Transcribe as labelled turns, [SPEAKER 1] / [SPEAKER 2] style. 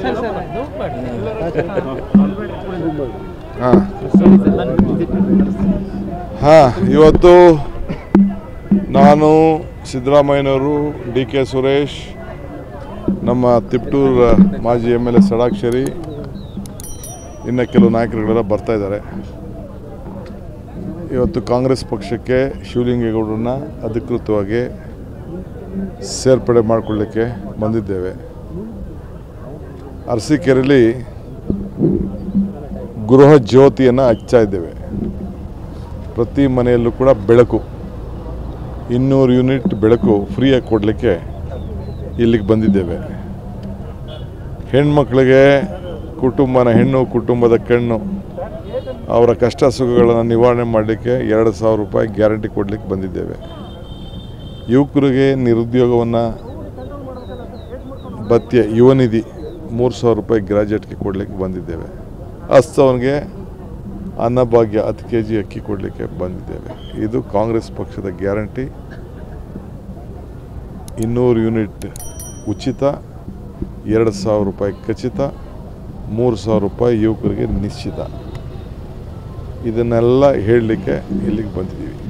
[SPEAKER 1] ಹಾಂ ಹಾಂ ಇವತ್ತು ನಾನು ಸಿದ್ದರಾಮಯ್ಯನವರು ಡಿ ಕೆ ಸುರೇಶ್ ನಮ್ಮ ತಿಪ್ಟೂರ್ ಮಾಜಿ ಎಮ್ ಎಲ್ ಎ ಸಡಾಕ್ಷರಿ ಇನ್ನು ಕೆಲವು ನಾಯಕರುಗಳೆಲ್ಲ ಬರ್ತಾ ಇದ್ದಾರೆ ಇವತ್ತು ಕಾಂಗ್ರೆಸ್ ಪಕ್ಷಕ್ಕೆ ಶಿವಲಿಂಗೇಗೌಡರನ್ನ ಅಧಿಕೃತವಾಗಿ ಸೇರ್ಪಡೆ ಮಾಡಿಕೊಳ್ಳಿಕ್ಕೆ ಬಂದಿದ್ದೇವೆ ಅರಸೀಕೆರೆಯಲ್ಲಿ ಗೃಹ ಜ್ಯೋತಿಯನ್ನು ಹಚ್ತಾ ಇದ್ದೇವೆ ಪ್ರತಿ ಮನೆಯಲ್ಲೂ ಕೂಡ ಬೆಳಕು ಇನ್ನೂರು ಯೂನಿಟ್ ಬೆಳಕು ಫ್ರೀಯಾಗಿ ಕೊಡಲಿಕ್ಕೆ ಇಲ್ಲಿಗೆ ಬಂದಿದ್ದೇವೆ ಹೆಣ್ಮಕ್ಳಿಗೆ ಕುಟುಂಬನ ಹೆಣ್ಣು ಕುಟುಂಬದ ಕಣ್ಣು ಅವರ ಕಷ್ಟ ಸುಖಗಳನ್ನು ನಿವಾರಣೆ ಮಾಡಲಿಕ್ಕೆ ಎರಡು ಸಾವಿರ ರೂಪಾಯಿ ಗ್ಯಾರಂಟಿ ಕೊಡಲಿಕ್ಕೆ ಬಂದಿದ್ದೇವೆ ಯುವಕರಿಗೆ ನಿರುದ್ಯೋಗವನ್ನು ಭತ್ಯೆ ಯುವ ನಿಧಿ ಮೂರು ಸಾವಿರ ರೂಪಾಯಿ ಗ್ರಾಜುಯೇಟ್ಗೆ ಕೊಡಲಿಕ್ಕೆ ಬಂದಿದ್ದೇವೆ ಹಸ್ತವನಿಗೆ ಅನ್ನಭಾಗ್ಯ ಹತ್ತು ಕೆ ಜಿ ಅಕ್ಕಿ ಕೊಡಲಿಕ್ಕೆ ಬಂದಿದ್ದೇವೆ ಇದು ಕಾಂಗ್ರೆಸ್ ಪಕ್ಷದ ಗ್ಯಾರಂಟಿ ಇನ್ನೂರು ಯೂನಿಟ್ ಉಚಿತ ಎರಡು ಸಾವಿರ ರೂಪಾಯಿ ಖಚಿತ ಮೂರು ಸಾವಿರ ರೂಪಾಯಿ ಯುವಕರಿಗೆ ನಿಶ್ಚಿತ ಇದನ್ನೆಲ್ಲ ಹೇಳಲಿಕ್ಕೆ ಇಲ್ಲಿಗೆ ಬಂದಿದ್ದೀವಿ